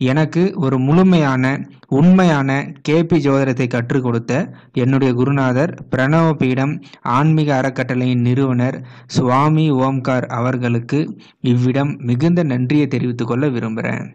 எனக்கு ஒரு முழுமையான உண்மையான கேபி ஜோதிடத்தை கற்றுக் கொடுத்த என்னுடைய குருநாதர் பிரணவ பீடம் ஆன்மீக அறக்கட்டளையின் நிறுவனர் சுவாமி ஓம்கார் அவர்களுக்கு இவ்விடம் மிகுந்த நன்றியை தெரிவித்துக் கொள்ள விரும்புகிறேன்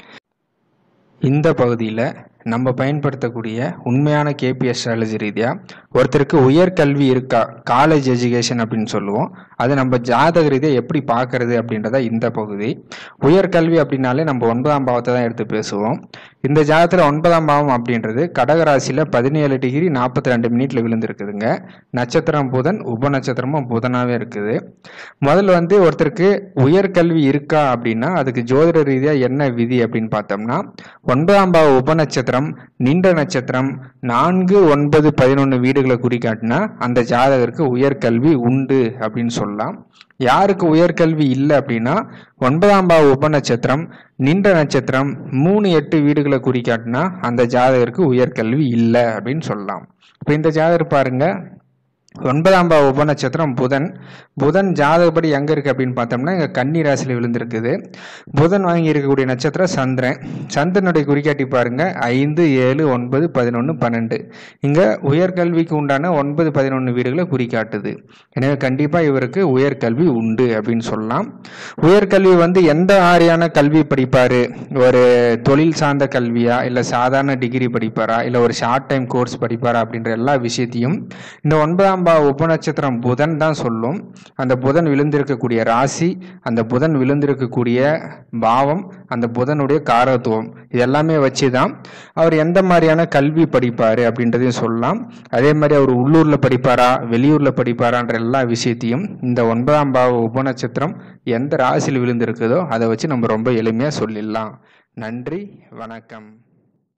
இந்த பகுதியில் நம்ம பயன்படுத்தக்கூடிய உண்மையான கேபி அஸ்ட்ராலஜி ரீதியாக ஒருத்தருக்கு உயர்கல்வி இருக்கா காலேஜ் எஜுகேஷன் அப்படின்னு சொல்லுவோம் அது நம்ம ஜாதக ரீதியாக எப்படி பார்க்கறது அப்படின்றத இந்த பகுதி உயர்கல்வி அப்படின்னாலே நம்ம ஒன்பதாம் பாவத்தை தான் எடுத்து பேசுவோம் இந்த ஜாதகத்தில் ஒன்பதாம் பாவம் அப்படின்றது கடகராசியில் பதினேழு டிகிரி நாற்பத்தி ரெண்டு மினிட்ல விழுந்திருக்குதுங்க நட்சத்திரம் புதன் உப நட்சத்திரமும் புதனாகவே இருக்குது முதல்ல வந்து ஒருத்தருக்கு உயர்கல்வி இருக்கா அப்படின்னா அதுக்கு ஜோதிட ரீதியாக என்ன விதி அப்படின்னு பார்த்தோம்னா ஒன்பதாம் பாவ உப நட்சத்திரம் நின்ற நட்சத்திரம் நான்கு ஒன்பது பதினொன்று வீடுகளை குறிக்காட்டினா அந்த ஜாதகருக்கு உயர்கல்வி உண்டு அப்படின்னு சொல்லலாம் யாருக்கு உயர்கல்வி இல்லை அப்படின்னா ஒன்பதாம் பாவ உப நட்சத்திரம் நின்ற நட்சத்திரம் மூணு எட்டு வீடுகளை குறிக்காட்டினா அந்த ஜாதகருக்கு உயர்கல்வி இல்லை அப்படின்னு சொல்லலாம் இப்போ இந்த ஜாதகர் பாருங்க ஒன்பதாம் பாவ உப நட்சத்திரம் புதன் புதன் ஜாதகப்படி எங்கே இருக்குது அப்படின்னு பார்த்தோம்னா இங்கே கன்னி ராசியில் விழுந்திருக்குது புதன் வாங்கி இருக்கக்கூடிய நட்சத்திரம் சந்திரன் சந்திரனுடைய குறிக்காட்டி பாருங்க ஐந்து ஏழு ஒன்பது பதினொன்று பன்னெண்டு இங்கே உயர்கல்விக்கு உண்டான ஒன்பது பதினொன்று வீடுகளை குறிக்காட்டுது எனவே கண்டிப்பாக இவருக்கு உயர்கல்வி உண்டு அப்படின்னு சொல்லலாம் உயர்கல்வி வந்து எந்த மாதிரியான கல்வி படிப்பார் ஒரு தொழில் சார்ந்த கல்வியா இல்லை சாதாரண டிகிரி படிப்பாரா இல்லை ஒரு ஷார்ட் டைம் கோர்ஸ் படிப்பாரா அப்படின்ற எல்லா விஷயத்தையும் இந்த ஒன்பதாம் பாவ உபநட்சத்திரம் புதன் தான் சொல்லும் அந்த புதன் விழுந்திருக்கக்கூடிய ராசி அந்த புதன் விழுந்திருக்கக்கூடிய பாவம் அந்த புதனுடைய காரத்துவம் இது எல்லாமே வச்சு தான் அவர் எந்த மாதிரியான கல்வி படிப்பார் அப்படின்றதையும் சொல்லலாம் அதே மாதிரி அவர் உள்ளூரில் படிப்பாரா வெளியூரில் படிப்பாரான்ற எல்லா விஷயத்தையும் இந்த ஒன்பதாம் பாவ உபநட்சத்திரம் எந்த ராசியில் விழுந்திருக்குதோ அதை வச்சு நம்ம ரொம்ப எளிமையாக சொல்லிடலாம் நன்றி வணக்கம்